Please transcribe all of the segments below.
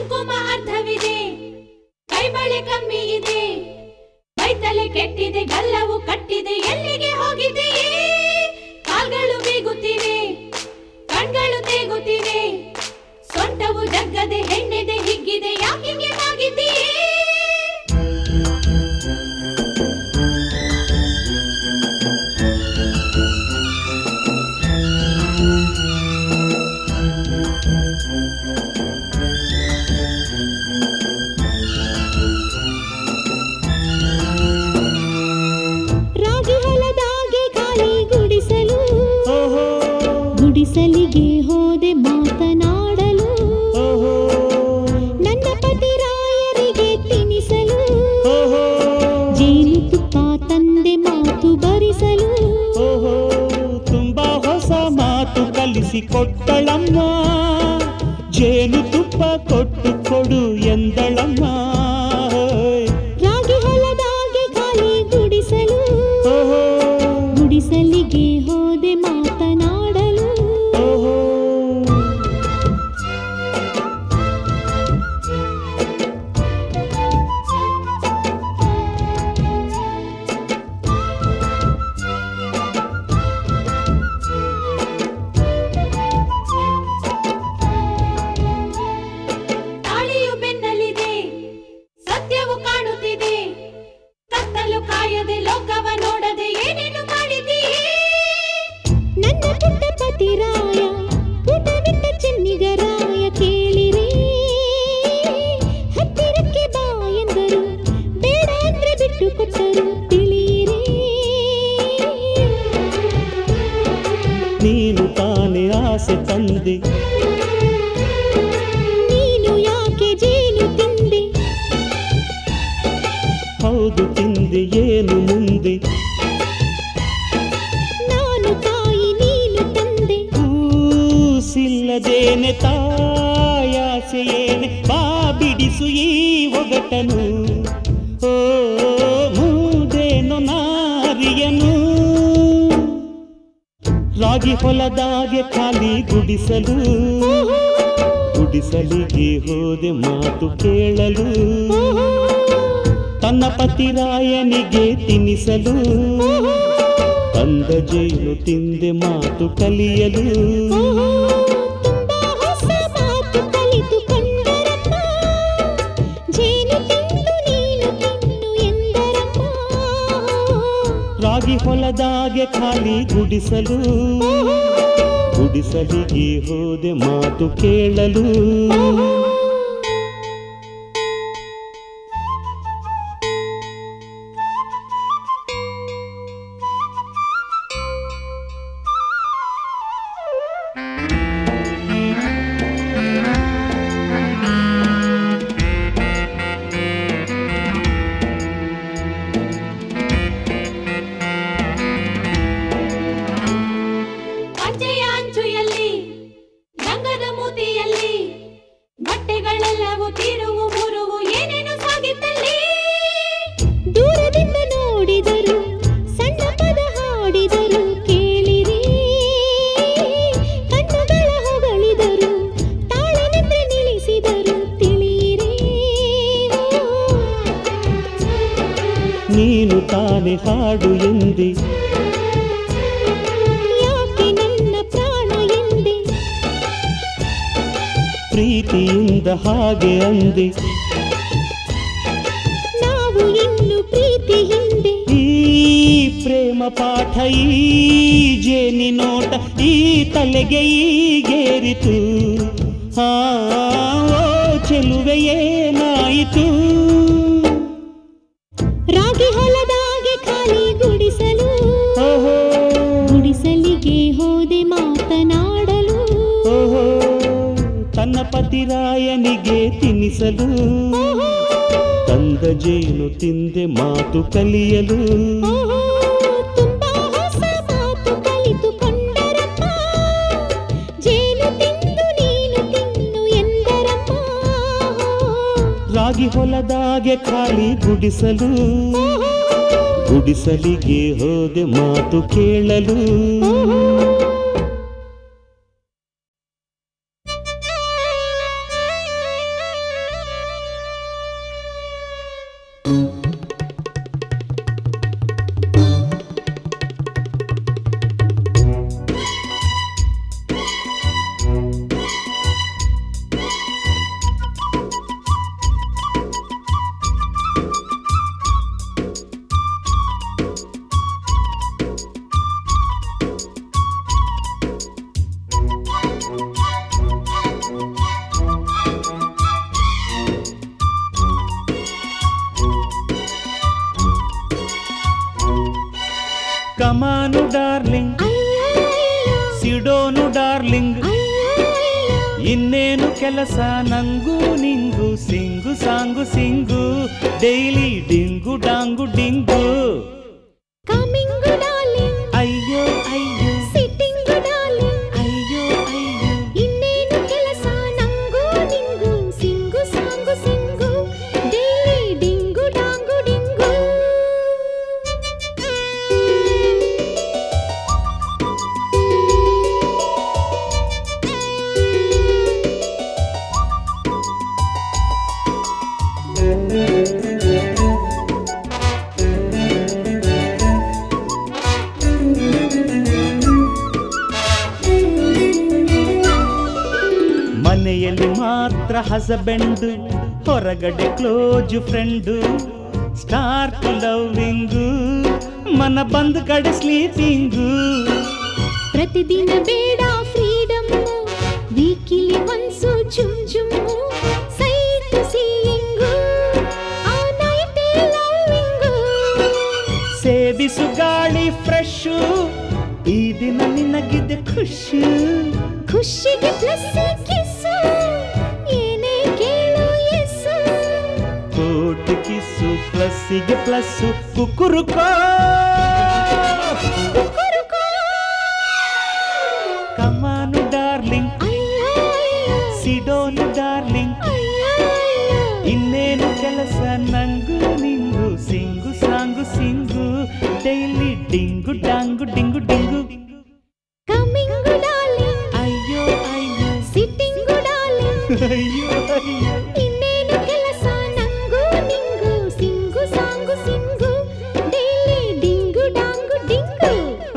ಕುಂಕುಮ ಅರ್ಧವಿದೆ ಕೈಬಳೆ ಕಮ್ಮಿ ಇದೆ ಮೈತಲೆ ಕೆಟ್ಟಿದೆ ಗಲ್ಲವು ಕಟ್ಟಿದೆ ಎಲ್ಲಿಗೆ ಹೋಗಿದೆಯೇ ಕಾಲ್ಗಳು ಬೀಗುತ್ತಿವೆ ಕಣ್ಗಳು ತೇಗುತ್ತಿವೆ ಸೊಂಟವು ಜಗ್ಗದೆ ಹೆಣ್ಣೆದೆ ಹಿಗ್ಗಿದೆ ಯಾಕಿಗೆ ಆಗಿದೆಯೇ ರಾಗಿ ಹೊಲದಾಗೆ ಗಾಳಿ ಗುಡಿಸಲು ಗುಡಿಸಲಿಗೆ ಹೋದೆ ಮಾತನಾಡಲು ನನ್ನ ಪತಿ ರಾಯರಿಗೆ ತಿನಿಸಲು ಜೇನುತುಪ್ಪ ತಂದೆ ಮಾತು ಬರಿಸಲು ಓಹೋ ತುಂಬಾ ಹೊಸ ಮಾತು ಕಲಿಸಿ ಕೊಟ್ಟಳಮ್ಮ ಜೇನು ತುಪ್ಪ ಕೊಟ್ಟು ಕೊಡು ಎಂದಳಮ್ಮ ರಾಗಿ ಹೊಲದಾಗೆ ಗಾಳಿ ಗುಡಿಸಲು ಓಹೋ ಗುಡಿಸಲಿಗೆ ಹೋದೆ ಮಾತನಾಡಲು ಓಹೋ ತಾಳಿಯು ಬೆನ್ನಲಿದೆ ಸತ್ಯವು ಕಾಣುತ್ತಿದೆ ಕತ್ತಲು ಕಾಯದೆ ಲೋಕವ ನೋಡದೆ ಏನೇನು ಮಾಡಿದೀಯೇ ನನ್ನ ಪುಟ್ಟ ಪತಿರಾಯ ಪುಟವಿಟ್ಟ ಚೆನ್ನಿಗರಾಯ ಕೇಳಿರಿ ಹತ್ತಿರಕ್ಕೆ ಬಾ ಎಂದರು ಬೇಡ ಅಂದ್ರೆ ಬಿಟ್ಟು ಕೊಟ್ಟರು ತಿಳಿಯಿರಿ ನೀನು ತಾನೇ ಆಸೆ ತಂದೆ ನೀನು ಯಾಕೆ ಜೇನು ತಿಂದೆ ಹೌದು ತಿಂದೆ ಏನು ಮುಂದೆ ನಾನು ತಾಯಿ ನೀನು ತಂದೆ ಕೂಸಿಲ್ಲದೇನೆ ತಾಯಾಸೆಯೇನೆ ಬಾ ಬಿಡಿಸು ಈ ಒಗಟನು ಓ ಮೂದೇನು ನಾರಿಯನು ರಾಗಿ ಹೊಲದಾಗೆ ಖಾಲಿ ಗುಡಿಸಲು ಗುಡಿಸಲಿಗೆ ಹೋದೆ ಮಾತು ಕೇಳಲು ತನ್ನ ಪತಿರಾಯನಿಗೆ ತಿನ್ನಿಸಲು ತಂದ ಜೇನು ತಿಂದೆ ಮಾತು ಕಲಿಯಲು ತುಂಬಾ ಹೊಸ ಮಾತು ಕಲಿತುಕೊಂಡರಮ್ಮ ಜೇನು ತಿಂದು ನೀನು ತಿನ್ನು ಎಂದರಮ್ಮ ರಾಗಿ ಹೊಲದಾಗೆ ಖಾಲಿ ಗುಡಿಸಲು ಗುಡಿಸಲಿಗೆ ಹೋದೆ ಮಾತು ಕೇಳಲು ಅಂಚೆಯ ಅಂಚು ಎಲ್ಲಿ ಗಂಗದ ಮೂತಿಯಲ್ಲಿ ಬಟ್ಟೆಗಳೆಲ್ಲವೂ ತಿರುವು ಮುರುವು ಏನೇನು ಸಾಗಿತ್ತಲ್ಲಿ ದೂರದಿಂದ ನೋಡಿದರು ಸಣ್ಣ ಪದ ಹಾಡಿದರು ಕೇಳಿರಿ ಕಣ್ಣುಗಳ ಹೊಗಳಿದರು ತಾಳನಿಂದ ನಿಲ್ಲಿಸಿದರು ತಿಳಿಯಿರಿ ನೀನು ತಾನೆ ಹಾಡು ಎಂದೆ ಯಾಕೆ ನನ್ನ ಪ್ರಾಣ ಎಂದೆ ಪ್ರೀತಿಯಿಂದ ಹಾಗೆ ಅಂದೆ ನಾವು ಇನ್ನು ಪ್ರೀತಿ ಹಿಂದೆ ಈ ಪ್ರೇಮ ಪಾಠ ಈ ಜೇನಿ ನೋಟ ಈ ತಲೆಗೆ ಈಗೇರಿತು ಆ ಓ ಚೆಲುವೆ ಏನಾಯಿತು ರಾಗಿ ಹೊಲದಾಗೆ ಖಾಲಿ ಗುಡಿಸಲು ಓಹೋ ಗುಡಿಸಲಿಗೆ ಹೋದೆ ಮಾತನಾಡಲು ಓಹೋ ತನ್ನ ಪತಿರಾಯನಿಗೆ ತಿನ್ನಿಸಲು ತಂದ ಜೇನು ತಿಂದೆ ಮಾತು ಕಲಿಯಲು ಓಹೋ, ತುಂಬಾ ಹೊಸ ಮಾತು ಕಲಿತುಕೊಂಡರಮ್ಮ ಜೇನು ತಿಂದು ನೀನು ತಿನ್ನು ಎಂದರಮ್ಮ ರಾಗಿ ಹೊಲದಾಗೆ ಖಾಲಿ ಗುಡಿಸಲು ಗುಡಿಸಲಿಗೆ ಹೋದೆ ಮಾತು ಕೇಳಲು ಕಮಾನು ಡಾರ್ಲಿಂಗ್ ಸಿಡೋನು ಡಾರ್ಲಿಂಗ್ ಇನ್ನೇನು ಕೆಲಸ ನಂಗೂ ನಿಂಗು sing song sing daily ding dong ding coming darling ಅಯ್ಯೋ ಅಯ್ಯೋ ಸಿಟ್ಟಿಂಗು ಡಾರ್ಲಿಂಗ್ ಅಯ್ಯೋ ಅಯ್ಯೋ ಇನ್ನೇನು ಕೆಲಸ ನಂಗೂ ನಿಂಗು sing song sing daily ding dong ding ಮನೆಯಲ್ಲಿ ಮಾತ್ರ ಹಸಬೆಂಡು ಹೊರಗಡೆ ಕ್ಲೋಜ್ ಫ್ರೆಂಡು ಸ್ಟಾರ್ಟ್ ಲವ್ವಿಂಗು ಮನ ಬಂದ ಕಡೆ ಸ್ಲೀಪಿಂಗು ಪ್ರತಿದಿನ ಬೇಡ ಫ್ರೀಡಮ್ ವೀಕಿಲಿ ಒನ್ಸು ಜುಮ್ ಜುಮ್ಮು ಸೈಟು ಸೀಯಿಂಗು ಆ ನೈಟ್ ಲವ್ವಿಂಗು ಸೇವಿಸು ಗಾಳಿ ಫ್ರೆಶು ಈ ದಿನ ನಿನಗಿದೆ ಖುಷಿ ಖುಷಿಗೆ ಪ್ಲಸ್ ಕಿಸ್ಸು ಏನೇ ಕೇಳು ಎಸ್ಸು ಕೋಟಿ ಕಿಸ್ಸು ಪ್ಲಸ್ಸಿಗೆ ಪ್ಲಸ್ಸು ಕುಕ್ಕುರುಕೋ ಕುರುಕೋ ಕಮಾನು ಡಾರ್ಲಿಂಗ್ ಅಯ್ಯೋ ಅಯ್ಯೋ ಸಿಡೋನು ಡಾರ್ಲಿಂಗ್ ಅಯ್ಯೋ ಅಯ್ಯೋ ಇನ್ನೇನು ಕೆಲಸ ನಂಗು ನಿಂಗು sing song sing daily ding dong ding ding coming darling ಅಯ್ಯೋ ಅಯ್ಯೋ ಸಿಟ್ಟಿಂಗು ಡಾರ್ಲಿಂಗ್ ಅಯ್ಯೋ ಅಯ್ಯೋ ಇನ್ನೇನು ಕೆಲಸ ನಂಗೂ ನಿಂಗು sing song sing daily ding dong ding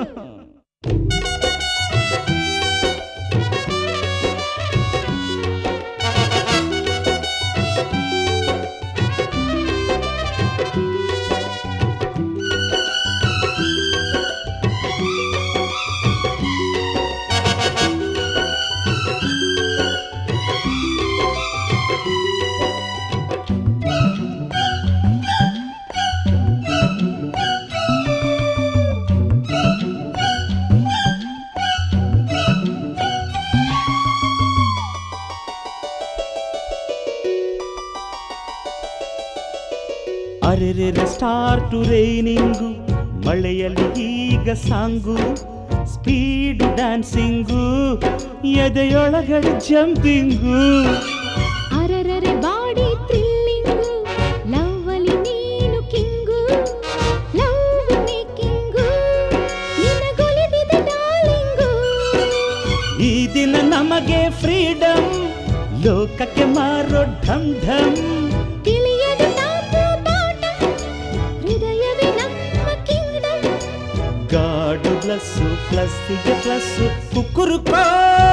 ಅರೆರೆ ಸ್ಟಾರ್ಟು ರೈನಿಂಗು ಮಳೆಯಲ್ಲಿ ಈಗ ಸಾಂಗು ಸ್ಪೀಡ್ ಡ್ಯಾನ್ಸಿಂಗು ಎದೆಯೊಳಗಡೆ ಜಂಪಿಂಗು ಅರರರೆ ಬಾಡಿ ಥ್ರಿಲ್ಲಿಂಗು ಲವ್ವಲಿ ನೀನು ಕಿಂಗು ಲವ್ ಮೇಕಿಂಗು ನಿನಗೊಲಿದಿದೆ ಡಾರ್ಲಿಂಗು ಈ ದಿನ ನಮಗೆ ಫ್ರೀಡಮ್ ಲೋಕಕ್ಕೆ ಮಾರೋ ಢಮ್ ಢಮ್ ತಿಳಿಯದು ತಾಪು ಬಾಟ ಹೃದಯವೇ ನಮ್ಮ ಕಿಂಗ್ಡಮ್ ಗಾಡು ಪ್ಲಸ್ಸು ಪ್ಲಸ್ಸಿಗೆ ಪ್ಲಸ್ಸು ಕುಕ್ಕುರುಕೋ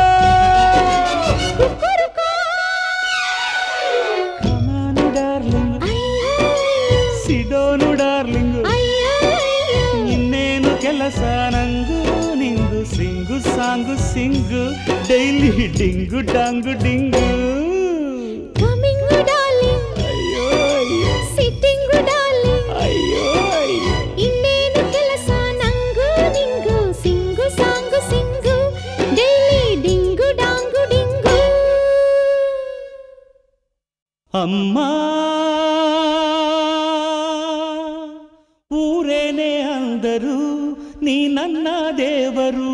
ಕುಕ್ಕುರುಕೋ ಕಮಾನು ಡಾರ್ಲಿಂಗ್ ಅಯ್ಯೋ ಸಿಡೋನು ಡಾರ್ಲಿಂಗ್ ಅಯ್ಯೋ ಅಯ್ಯೋ ಇನ್ನೇನು ಕೆಲಸ ನಂಗು ನಿಂಗು sing song sing daily ding dong ding coming darling ಅಯ್ಯೋ ಅಯ್ಯೋ ಸಿಟ್ಟಿಂಗು ಡಾರ್ಲಿಂಗ್ ಅಯ್ಯೋ ಅಯ್ಯೋ ಇನ್ನೇನು ಕೆಲಸ ನಂಗೂ ನಿಂಗು sing song sing daily ding dong ding ಅಮ್ಮ ಊರೇನೆ ಅಂದರು ನೀ ನನ್ನ ದೇವರು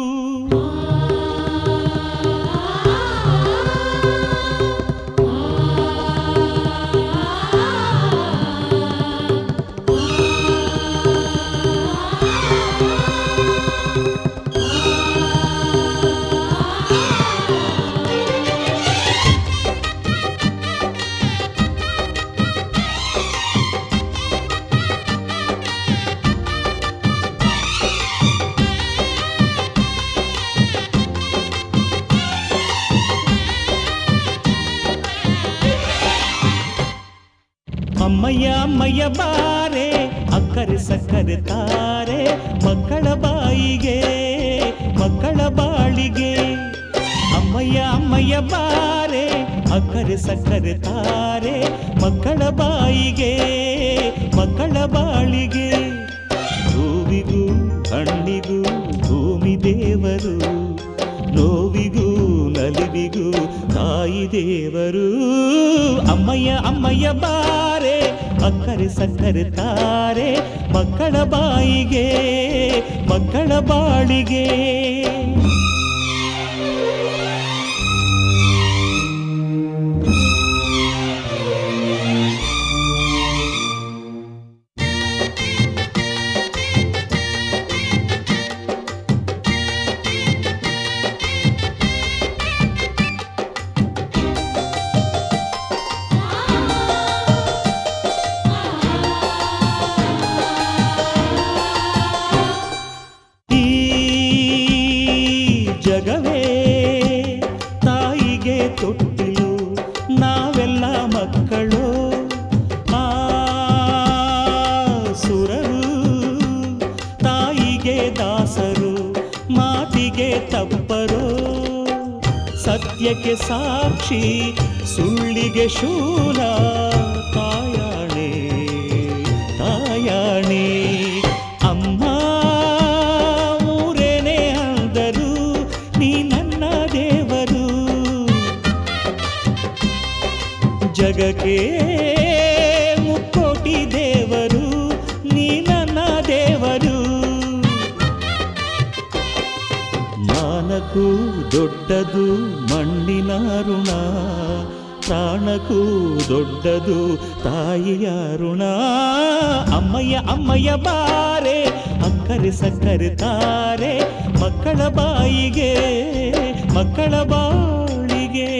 ಅಮ್ಮಯ್ಯ ಅಮ್ಮಯ್ಯ ಬಾರೆ ಅಕ್ಕರೆ ಸಕ್ಕರೆ ತಾರೆ ಮಕ್ಕಳ ಬಾಯಿಗೆ ಮಕ್ಕಳ ಬಾಳಿಗೆ ಅಮ್ಮಯ್ಯ ಅಮ್ಮಯ್ಯ ಬಾರೆ ಅಕ್ಕರೆ ಸಕ್ಕರೆ ತಾರೆ ಮಕ್ಕಳ ಬಾಯಿಗೆ ಮಕ್ಕಳ ಬಾಳಿಗೆ ಹೂವಿಗೂ ಹಣ್ಣಿಗೂ ಭೂಮಿ ದೇವರು ನೋವಿಗೂ ನಲಿವಿಗೂ ತಾಯಿ ದೇವರು ಅಮ್ಮಯ್ಯ ಅಮ್ಮಯ್ಯ ಬಾರೆ ಅಕ್ಕರೆ ಸಕ್ಕರೆ ತಾರೆ ಮಕ್ಕಳ ಬಾಯಿಗೆ ಮಕ್ಕಳ ಬಾಳಿಗೆ ಈ ಜಗವೇ ತಾಯಿಗೆ ತೊಟ್ಟಿಲು ನಾವೆಲ್ಲ ಮಕ್ಕಳು ಆ ಸುರರು ತಾಯಿಗೆ ದಾಸರು ಮಾತಿಗೆ ತಪ್ಪರು ಸತ್ಯಕ್ಕೆ ಸಾಕ್ಷಿ ಸುಳ್ಳಿಗೆ ಶೂಲ ತಾಯಾಣೆ ತಾಯಾಣೆ ಅಮ್ಮ ಊರೇನೆ ಅಂದರು ನೀ ನನ್ನ ದೇವರು ಜಗಕ್ಕೆ ಮುಕ್ಕೋಟಿ ದೇವರು ನೀ ನನ್ನ ದೇವರು ಮಾನಕ್ಕೂ ದೊಡ್ಡದು ಮಣ್ಣಿನ ಋಣ ಪ್ರಾಣಕ್ಕೂ ದೊಡ್ಡದು ತಾಯಿಯ ಋಣ ಅಮ್ಮಯ್ಯ ಅಮ್ಮಯ್ಯ ಬಾರೆ ಅಕ್ಕರೆ ಸಕ್ಕರೆ ತಾರೆ ಮಕ್ಕಳ ಬಾಯಿಗೆ ಮಕ್ಕಳ ಬಾಳಿಗೆ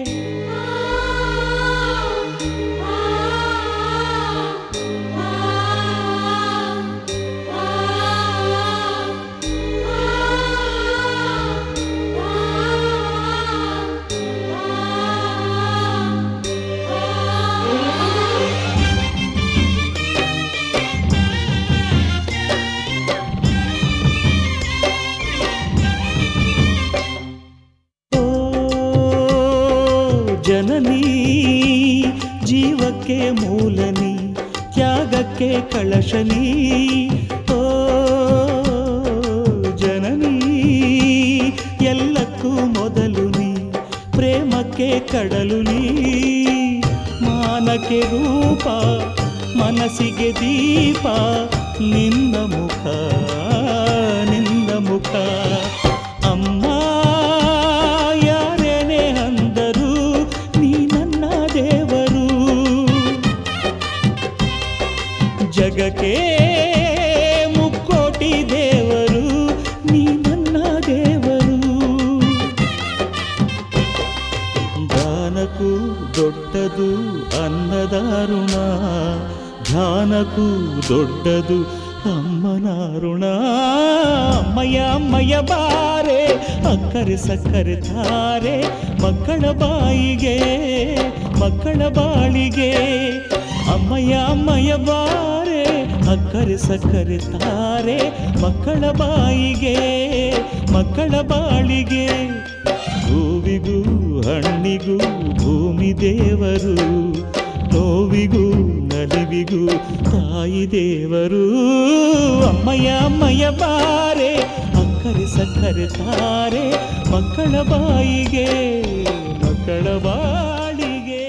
ಓ ಜನನಿ ಜೀವಕ್ಕೆ ಮೂಲನಿ ತ್ಯಾಗಕ್ಕೆ ಕಳಶನಿ ಓ ಜನನಿ ಎಲ್ಲಕ್ಕೂ ಮೊದಲು ನೀ ಪ್ರೇಮಕ್ಕೆ ಕಡಲು ನೀ ಮಾನಕ್ಕೆ ರೂಪ ಮನಸ್ಸಿಗೆ ದೀಪ ನಿನ್ನ ಮುಖ ನಿನ್ನ ಮುಖ ಅಮ್ಮ ಯಾರೇನೇ ಅಂದರು ನೀ ನನ್ನ ದೇವರು ಜಗಕ್ಕೆ ಮುಕ್ಕೋಟಿ ದೇವರು ನೀ ನನ್ನ ದೇವರು ದಾನಕ್ಕೂ ದೊಡ್ಡದು ಅನ್ನದಾರುಣ ಧ್ಯಾನಕ್ಕೂ ದೊಡ್ಡದು ಅಮ್ಮನ ಋಣ ಅಮ್ಮಯ್ಯ ಅಮ್ಮಯ್ಯ ಬಾರೆ ಅಕ್ಕರೆ ಸಕ್ಕರೆ ತಾರೆ ಮಕ್ಕಳ ಬಾಯಿಗೆ ಮಕ್ಕಳ ಬಾಳಿಗೆ ಅಮ್ಮಯ್ಯ ಅಮ್ಮಯ್ಯ ಬಾರೆ ಅಕ್ಕರೆ ಸಕ್ಕರೆ ತಾರೆ ಮಕ್ಕಳ ಬಾಯಿಗೆ ಮಕ್ಕಳ ಬಾಳಿಗೆ ಹೂವಿಗೂ ಹಣ್ಣಿಗೂ ಭೂಮಿ ದೇವರು ನೋವಿಗೂ ನಲಿವಿಗೂ ತಾಯಿ ದೇವರು ಅಮ್ಮಯ್ಯ ಅಮ್ಮಯ್ಯ ಬಾರೆ ಅಕ್ಕರೆ ಸಕ್ಕರೆ ತಾರೆ ಮಕ್ಕಳ ಬಾಯಿಗೆ ಮಕ್ಕಳ ಬಾಳಿಗೆ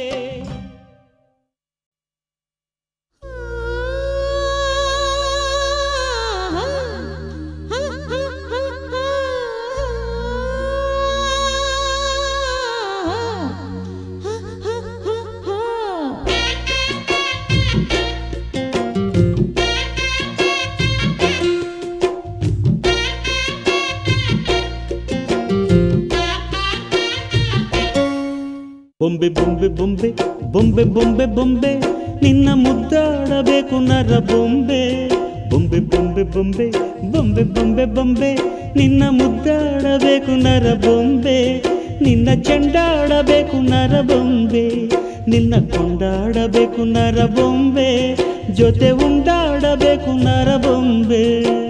ಬೊಂಬೆ ಬೊಂಬೆ ಬೊಂಬೆ ಬೊಂಬೆ ಬೊಂಬೆ ಬೊಂಬೆ ನಿನ್ನ ಮುದ್ದಾಡಬೇಕು ನರ ಬೊಂಬೆ ಬೊಂಬೆ ಬೊಂಬೆ ಬೊಂಬೆ ಬೊಂಬೆ ಬೊಂಬೆ ಬೊಂಬೆ ನಿನ್ನ ಮುದ್ದಾಡಬೇಕು ನರ ಬೊಂಬೆ ನಿನ್ನ ಚೆಂಡಾಡಬೇಕು ನರ ಬೊಂಬೆ ನಿನ್ನ ಕೊಂಡಾಡಬೇಕು ನರ ಬೊಂಬೆ ಜೊತೆ ಉಂಡಾಡಬೇಕು ನರ ಬೊಂಬೆ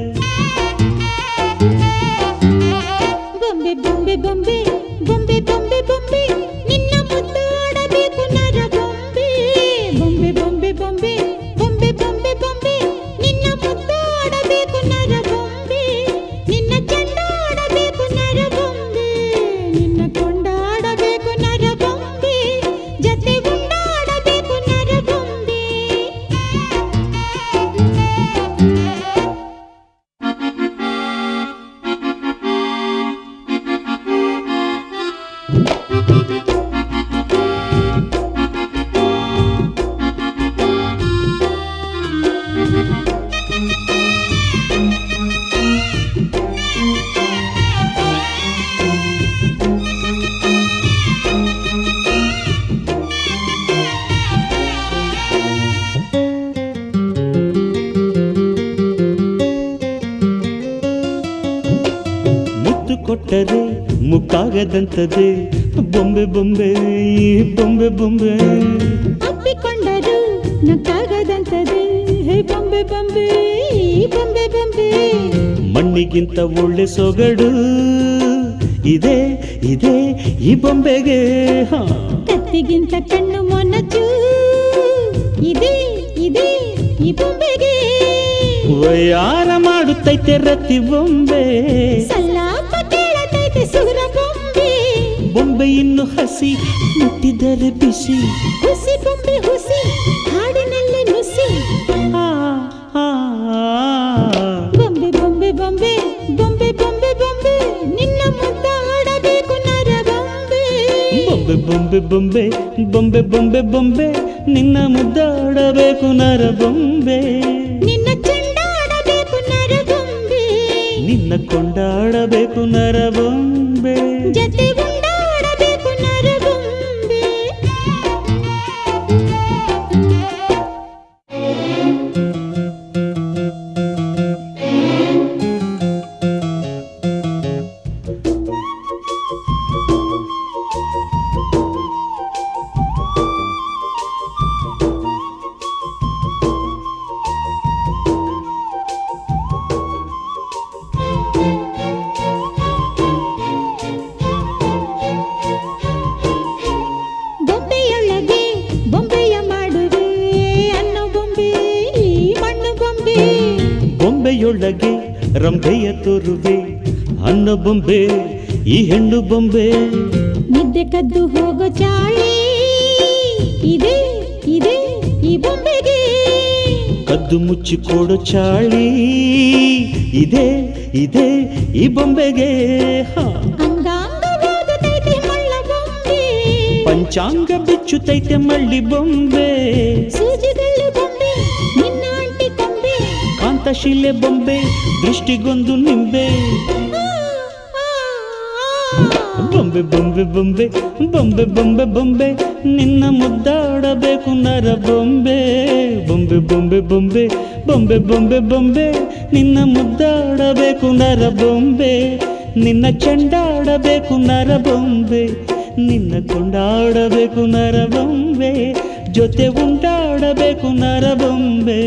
ಬೊಂಬೆ ಬೊಂಬೆ ಬೊಂಬೆ ಬೊಂಬೆ ಬೊಂಬೆ ಬೊಂಬೆ ನಿನ್ನ ಮುದ್ದಾಡಬೇಕು ನರ ಬೊಂಬೆ ಬೊಂಬೆ ಬೊಂಬೆ ಬೊಂಬೆ ಬೊಂಬೆ ಬೊಂಬೆ ಬೊಂಬೆ ನಿನ್ನ ಮುದ್ದಾಡಬೇಕು ಮುಟ್ಟರೆ ಮುಕ್ಕಾಗದಂತದೆ ಬೊಂಬೆ ಬೊಂಬೆ ಬೊಂಬೆ ಬೊಂಬೆ ಅಪ್ಪಿಕೊಂಡರು ನಕ್ಕಾಗದಂತದೆ ಹೇ ಬೊಂಬೆ ಬೊಂಬೆ ಬೊಂಬೆ ಬೊಂಬೆ ಮಣ್ಣಿಗಿಂತ ಒಳ್ಳೆ ಸೊಗಡು ಇದೆ ಇದೆ ಈ ಬೊಂಬೆಗೆ ಹಾ ಕತ್ತಿಗಿಂತ ಕಣ್ಣು ಮೊನಚು ಇದೆ ಇದೆ ಈ ಬೊಂಬೆಗೆ ವಯಾರ ಮಾಡುತ್ತೈತೆ ರತಿ ಬೊಂಬೆ ಸಲ್ಲಾಪ ಕೇಳತೈತೆ ಸುರ ಬೊಂಬೆ ಬೊಂಬೆ ಇನ್ನು ಹಸಿ ಮುಟ್ಟಿದರೆ ಬಿಸಿ ಹುಸಿ ಬೊಂಬೆ ಹುಸಿ ಹಾಡಿನಲ್ಲಿ ನುಸಿ ಆ, ಆ, ಆ. ಬೊಂಬೆ ಬೊಂಬೆ ಬೊಂಬೆ ಬೊಂಬೆ ಬೊಂಬೆ ಬೊಂಬೆ ನಿನ್ನ ಮುದ್ದಾಡಬೇಕು ನರ ಬೊಂಬೆ ಬೊಂಬೆ ಬೊಂಬೆ ಬೊಂಬೆ ಬೊಂಬೆ ಬೊಂಬೆ ಬೊಂಬೆ ನಿನ್ನ ಮುದ್ದಾಡಬೇಕು ನರ ಬೊಂಬೆ ನಿನ್ನ ಚೆಂಡಾಡಬೇಕು ನರ ಬೊಂಬೆ ನಿನ್ನ ಕೊಂಡಾಡಬೇಕು ನರ ಬೊಂಬೆ ಜತೆ ಉಂಡಾಡಬೇಕು ನರ ಬೊಂಬೆ ಬೊಂಬೆಯೊಳಗೆ ಬೊಂಬೆಯ ಮಾಡುವೆ ಅನ್ನೋ ಬೊಂಬೆ ಈ ಮಣ್ಣು ಬೊಂಬೆ ಬೊಂಬೆಯೊಳಗೆ ರಂಭೆಯ ತೋರುವೆ ಅನ್ನ ಬೊಂಬೆ ಈ ಹೆಣ್ಣು ಬೊಂಬೆ ನಿದ್ದೆ ಕದ್ದು ಹೋಗೋ ಚಾಳಿ ಇದೆ ಇದೆ ಈ ಬೊಂಬೆಗೆ ಕದ್ದು ಮುಚ್ಚಿ ಕೊಡು ಚಾಳಿ ಇದೆ ಇದೆ ಈ ಬೊಂಬೆಗೆ ಹಾ. ಅಂಗಾಂಗ ಓದುತ್ತೈತೆ ಮಳ್ಳ ಬೊಂಬೆ ಪಂಚಾಂಗ ಬಿಚ್ಚುತ್ತೈತೆ ಮಳ್ಳಿ ಬೊಂಬೆ ಸೂಜಿಗಲ್ಲು ಬೊಂಬೆ ನಿನ್ನ ಅಂಟಿ ಕೊಂಬೆ ಕಾಂತಶಿಲೆ ಬೊಂಬೆ ದೃಷ್ಟಿಗೊಂದು ನಿಂಬೆ ಆ, ಆ, ಆ. ಬೊಂಬೆ ಬೊಂಬೆ ಬೊಂಬೆ ಬೊಂಬೆ ಬೊಂಬೆ ಬೊಂಬೆ ನಿನ್ನ ಮುದ್ದಾಡಬೇಕು ನರ ಬೊಂಬೆ ಬೊಂಬೆ ಬೊಂಬೆ ಬೊಂಬೆ ಬೊಂಬೆ ಬೊಂಬೆ ಬೊಂಬೆ ನಿನ್ನ ಮುದ್ದಾಡಬೇಕು ನರ ಬೊಂಬೆ ನಿನ್ನ ಚೆಂಡಾಡಬೇಕು ನರ ಬೊಂಬೆ ನಿನ್ನ ಕೊಂಡಾಡಬೇಕು ನರ ಬೊಂಬೆ ಜೊತೆ ಉಂಟಾಡಬೇಕು ನರ ಬೊಂಬೆ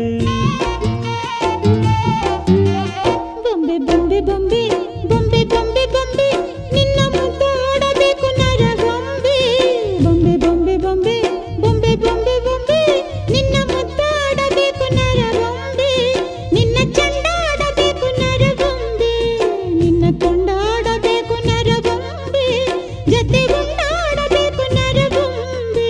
ಬೊಂಬೆ ಬೊಂಬೆ ಬೊಂಬೆ ಬೊಂಬೆ ಬೊಂಬೆ ಬೊಂಬೆ ನಿನ್ನ ಮುದ್ದಾಡಬೇಕು ನರ ಬೊಂಬೆ ಬೊಂಬೆ ಬೊಂಬೆ ಬೊಂಬೆ ಬೊಂಬೆ ಬೊಂಬೆ ಬೊಂಬೆ ನಿನ್ನ ಮುದ್ದಾಡಬೇಕು ನರ ಬೊಂಬೆ ನಿನ್ನ ಚಂಡಾಡಬೇಕು ನರ ಬೊಂಬೆ ನಿನ್ನ ಕೊಂಡಾಡಬೇಕು ನರ ಬೊಂಬೆ ಜೊತೆ ಉಂಡಾಡಬೇಕು ನರ ಬೊಂಬೆ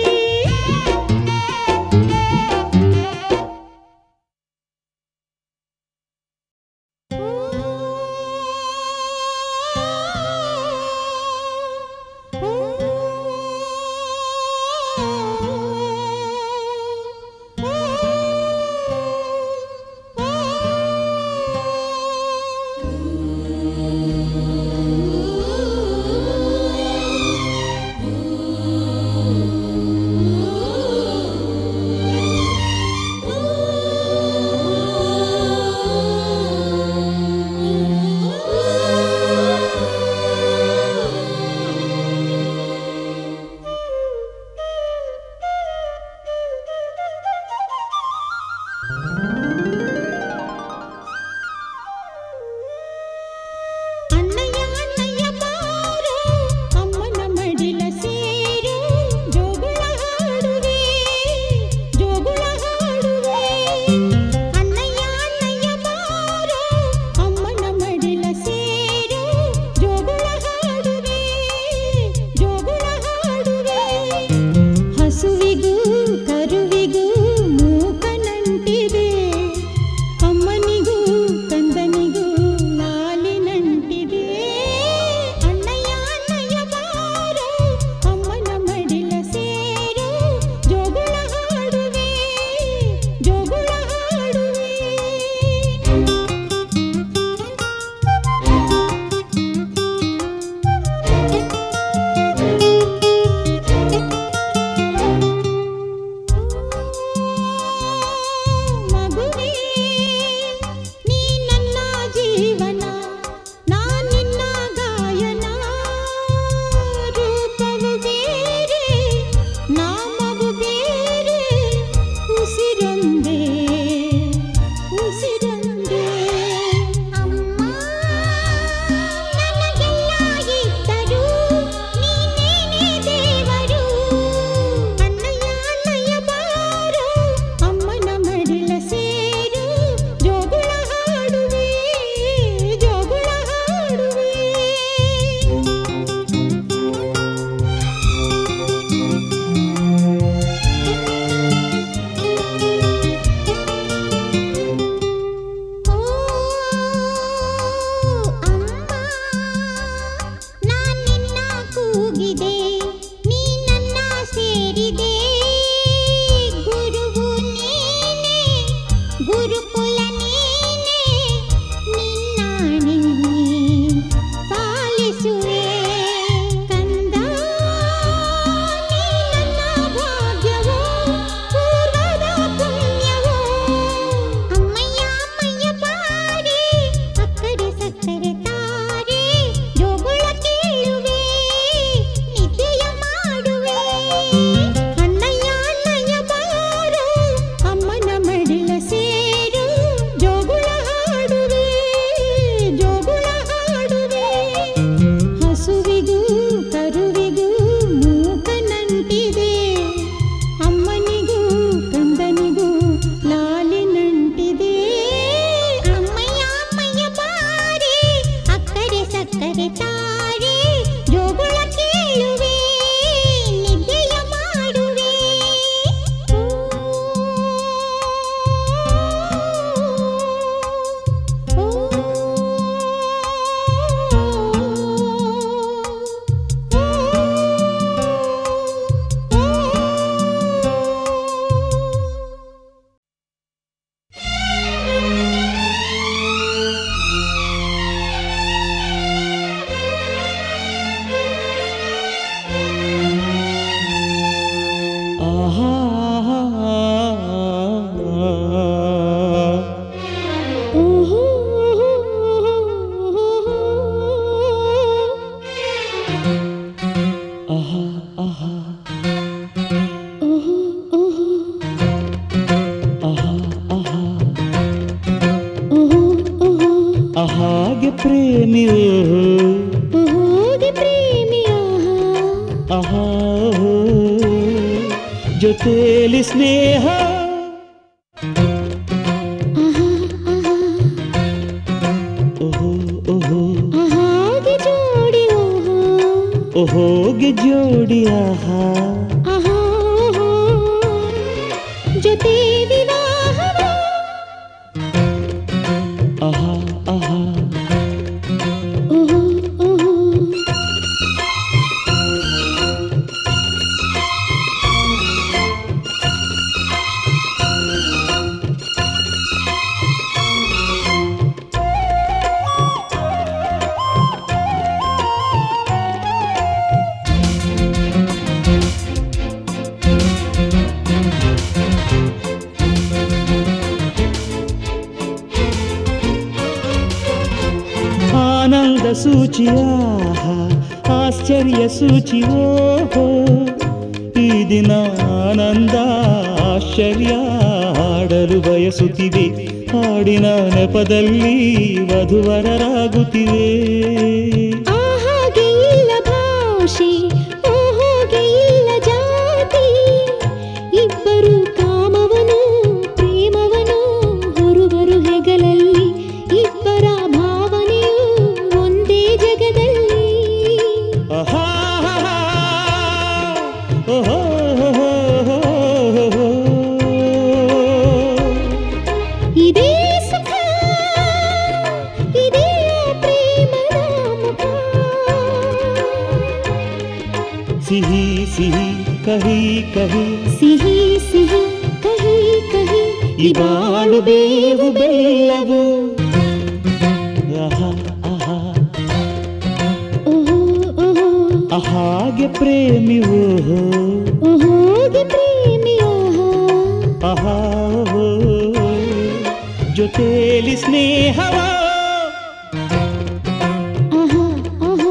ಆಹಾ ಓಹೋ ಆಹಾ ಆಹಾ ಓಹೋ ಓಹೋ ಆಹಾ ಆಹಾ ಓಹೋ ಓಹೋ ಆಹಾಗೆ ಪ್ರೇಮಿ ಓಹೋ ಓಹೋಗೆ ಪ್ರೇಮಿಯ ಆಹಾ ಓಹೋ. ಜೊತೆಲಿ ಸ್ನೇಹ ಆಹಾ ಆಹಾ ಓಹೋ ಓಹೋ ಆಹಾಗೆ ಜೋಡಿ ಓಹೋ ಓಹೋಗೆ ಜೋಡಿ ಆಹಾ ಆಹಾ ಓಹೋ ಜೊತೆ ವಿವಾಹವ ಆಹಾ ಆಹಾ ಓಹೋ ಓಹೋ ಆನಂದ ಸೂಚಿಯ ಆಶ್ಚರ್ಯ ಸೂಚಿ ಓಹೋ ಈ ದಿನ ಆನಂದ ಆಶ್ಚರ್ಯ ಆಡಲು ಬಯಸುತ್ತಿದೆ ಹಾಡಿನ ನೆಪದಲ್ಲಿ ವಧುವರರಾಗುತ್ತಿವೆ ಆಹಾಗೆ ಇಲ್ಲ ಭಾಷೆ ಓಹೋಗೆ ಇಲ್ಲ ಜಾತಿ ಇಬ್ಬರು ಕಾಮವನು ಪ್ರೇಮವನು ಹೊರುವರು ಹೆಗಲಲ್ಲಿ ಇಬ್ಬರ ಭಾವನೆಯು ಒಂದೇ ಜಗದಲ್ಲಿ ಆಹಾ ಓಹೋ ಇದೇ ಸುಖ ಇದೇ ಪ್ರೇಮದ ಮುಖ ಸಿಹಿ ಸಿಹಿ ಕಹಿ ಕಹಿ ಸಿಹಿ ಸಿಹಿ ಕಹಿ ಕಹಿ ಈ ಬಾಳು ಬೇವು ಬೆಲ್ಲವು ಆಹಾ ಆಹಾ ಓಹೋ ಓಹೋ ಆಹಾಗೆ ಪ್ರೇಮಿ ಓಹೋ ಓಹೋಗೆ ಪ್ರೇಮಿಯ ಆಹಾ ಓಹೋ. ಜೊತೆಲಿ ಸ್ನೇಹವ ಆಹಾ ಆಹಾ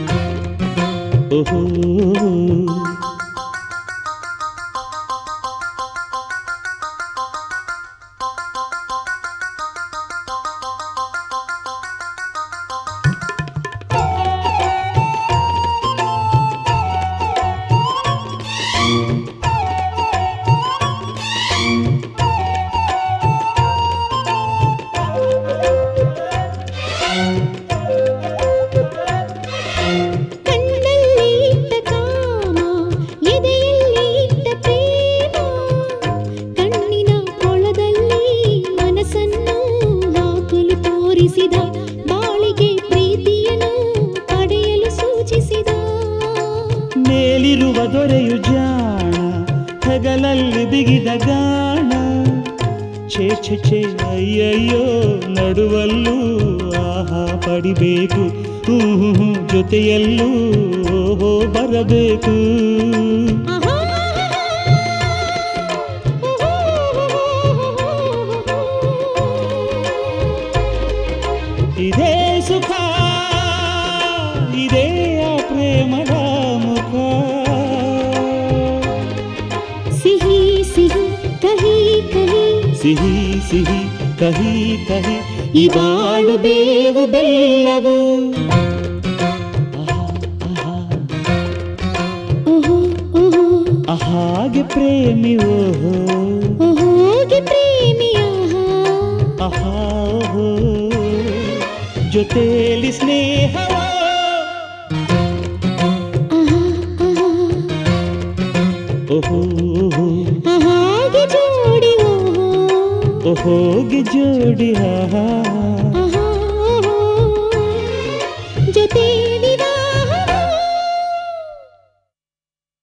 ಓಹೋ ಕಣ್ಣಲ್ಲಿ ಇಟ್ಟ ಕಾಮ ಎದೆಯಲ್ಲಿ ಇಟ್ಟ ಪ್ರೇಮ ಕಣ್ಣಿನ ಕೊಳದಲ್ಲಿ ಮನಸ್ಸನ್ನು ಹಾಕಲು ತೋರಿಸಿದ ಬಾಳಿಗೆ ಪ್ರೀತಿಯನ್ನು ಪಡೆಯಲು ಸೂಚಿಸಿದ ಮೇಲಿರುವ ದೊರೆಯು ಜಾಣ ಹೆಗಲಲ್ಲಿ ಬಿಗಿದ ಗಾಣ ಛೇ ಛೇ ಛೇ ಅಯ್ಯಯ್ಯೋ ನಡುವಲ್ಲೂ ಆಹಾ ಪಡಿಬೇಕು ಹೂ ಹೂ, ಹೂ, ಜೊತೆಯಲ್ಲೂ ಓಹೋ ಬರಬೇಕು ಆಹಾ ಇದೇ ಸುಖ ಇದೇ ಆ ಪ್ರೇಮದ ಮುಖ ಸಿಹಿ ಸಿಹಿ ಕಹಿ ಕಹಿ ಸಿಹಿ ಸಿಹಿ ಕಹಿ ಕಹಿ ಈ ಬಾಳು ಬೇವು ಬೆಲ್ಲವು ಆಹಾ, ಆಹಾ, ಓಹೋ ಓಹೋ ಆಹಾಗೆ ಪ್ರೇಮಿ ಓಹೋ ಓಹೋಗೆ ಪ್ರೇಮಿಯ ಆಹಾ ಓಹೋ. ಜೊತೆಲಿ ಸ್ನೇಹವ ಆಹಾ ಆಹಾ ಓಹೋ ಓಹೋ. ಆಹಾಗೆ ಜೋಡಿ ಓಹೋ ಓಹೋಗೆ ಜೋಡಿ ಆಹಾ